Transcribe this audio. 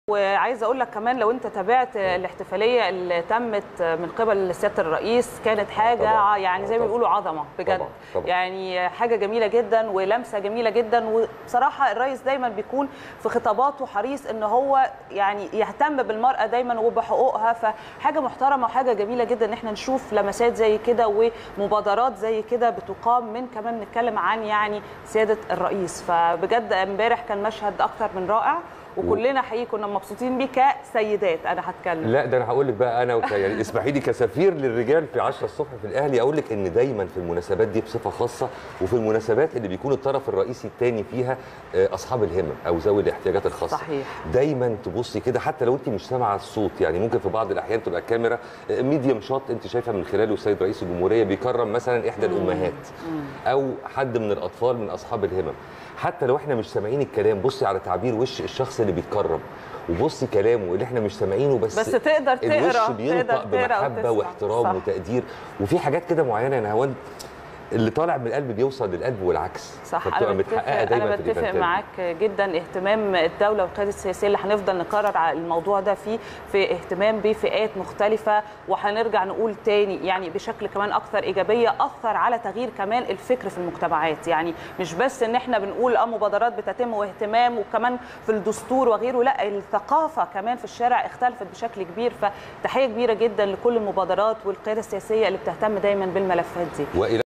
وعايزه اقول لك كمان لو انت تابعت الاحتفاليه اللي تمت من قبل سياده الرئيس كانت حاجه طبعاً. يعني زي ما طبعاً. بيقولوا عظمه بجد طبعاً. طبعاً. يعني حاجه جميله جدا ولمسه جميله جدا وبصراحه الرئيس دايما بيكون في خطاباته حريص ان هو يعني يهتم بالمراه دايما وبحقوقها فحاجه محترمه وحاجه جميله جدا ان احنا نشوف لمسات زي كده ومبادرات زي كده بتقام من كمان نتكلم عن يعني سياده الرئيس فبجد امبارح كان مشهد اكتر من رائع وكلنا حقيقي كنا مبسوطين بيه كسيدات انا هتكلم لا ده انا هقول لك بقى انا وك... يعني اسمحي لي كسفير للرجال في 10 الصبح في الاهلي اقول لك ان دايما في المناسبات دي بصفه خاصه وفي المناسبات اللي بيكون الطرف الرئيسي الثاني فيها آه، اصحاب الهمم او ذوي الاحتياجات الخاصه صحيح. دايما تبصي كده حتى لو انت مش سامعه الصوت يعني ممكن في بعض الاحيان تبقى الكاميرا ميديوم شوت انت شايفه من خلاله السيد رئيس الجمهوريه بيكرم مثلا احدى الامهات او حد من الاطفال من اصحاب الهمم حتى لو احنا مش سامعين الكلام بصي على تعبير وش الشخص اللي بيتكرم وبصي كلامه اللي احنا مش سامعينه بس بس تقدر تقرا الوش تقدر بينطق تقرا بمحبه وتسمع. واحترام صح. وتقدير وفي حاجات كده معينه يا نهاوند اللي طالع من القلب بيوصل للقلب والعكس صح فبتبقى انا متحققه بتفق دايما انا في بتفق الإيفنتات دي. معاك جدا اهتمام الدوله والقياده السياسيه اللي هنفضل نكرر على الموضوع ده فيه في اهتمام بفئات مختلفه وهنرجع نقول تاني يعني بشكل كمان اكثر ايجابيه اثر على تغيير كمان الفكر في المجتمعات يعني مش بس ان احنا بنقول اه مبادرات بتتم واهتمام وكمان في الدستور وغيره لا الثقافه كمان في الشارع اختلفت بشكل كبير فتحيه كبيره جدا لكل المبادرات والقياده السياسيه اللي بتهتم دايما بالملفات دي والى